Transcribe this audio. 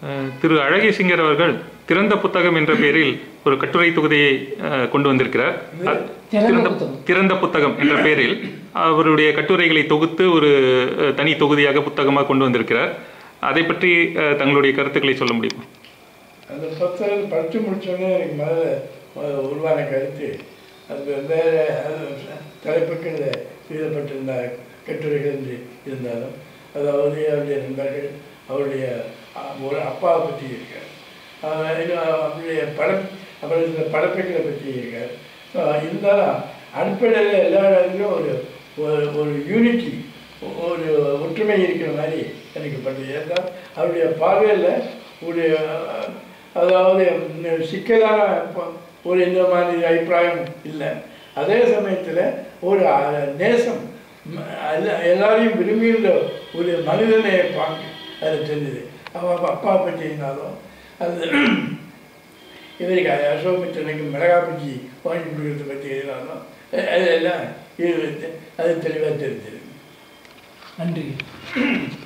அஹ், திரு அழகேசிங்கர் அவர்கள் திறந்த புத்தகம் என்ற பெயரில் ஒரு கட்டுரை தொகுதியை அஹ், கொண்டு வந்திருக்கிறார் அ- திறந்த திறந்த புத்தகம். திறந்த புத்தகம் என்ற பெயரில் அவருடைய கட்டுரைகளை தொகுத்து ஒரு அஹ், தனி தொகுதியாக புத்தகமாக கொண்டு வந்திருக்கிறார் அதை பற்றி அஹ், தங்களுடைய கருத்துக்களை சொல்ல முடியுமா அந்த புத்தகம் படித்து முடிச்சோடனே எனக்கு முதல்ல முதல்ல உருவான கருத்து அது வேறு தலைப்புகள் எழுதப்பட்டிருந்த கட்டுரைகள் என்று இருந்தாலும் அதாவது அவருடைய நண்பர்கள் அவருடைய அ- ஒரு அப்பாவை பற்றி இருக்கார் அஹ் இன்னும் அவருடைய பட அப்புறம் இந்த படப்பைகளை பற்றி இருக்கார் ஸோ இருந்தாலும் அடிப்படையில் எல்லா இடத்துலையும் ஒரு ஒரு ஒரு யூனிட்டி ஒரு ஒற்றுமை இருக்கிற மாதிரி எனக்கு படுது ஏன்னா அவருடைய பார்வையில் ஒரு அஹ், அதாவது ம், சிக்கலான ப- ஒரு இந்த மாதிரி அபிப்பிராயம் இல்லை அதே சமயத்தில் ஒரு அஹ், நேசம் ம், எல்லா- எல்லாரையும் விரும்பியுள்ள ஒரு மனிதனை பார்க்க அது தெரிஞ்சுது அவன் அப்பா- அப்பா பற்றி இருந்தாலும் அது இவருக்கு அசோகமித்திரனுக்கு மிளகா பஜ்ஜி வாங்கி கொடுக்கறத பற்றி எழுதினாலும் அஹ், அது எல்லாம் இது அது தெளிவாக தெரிஞ்சிருக்கு நன்றி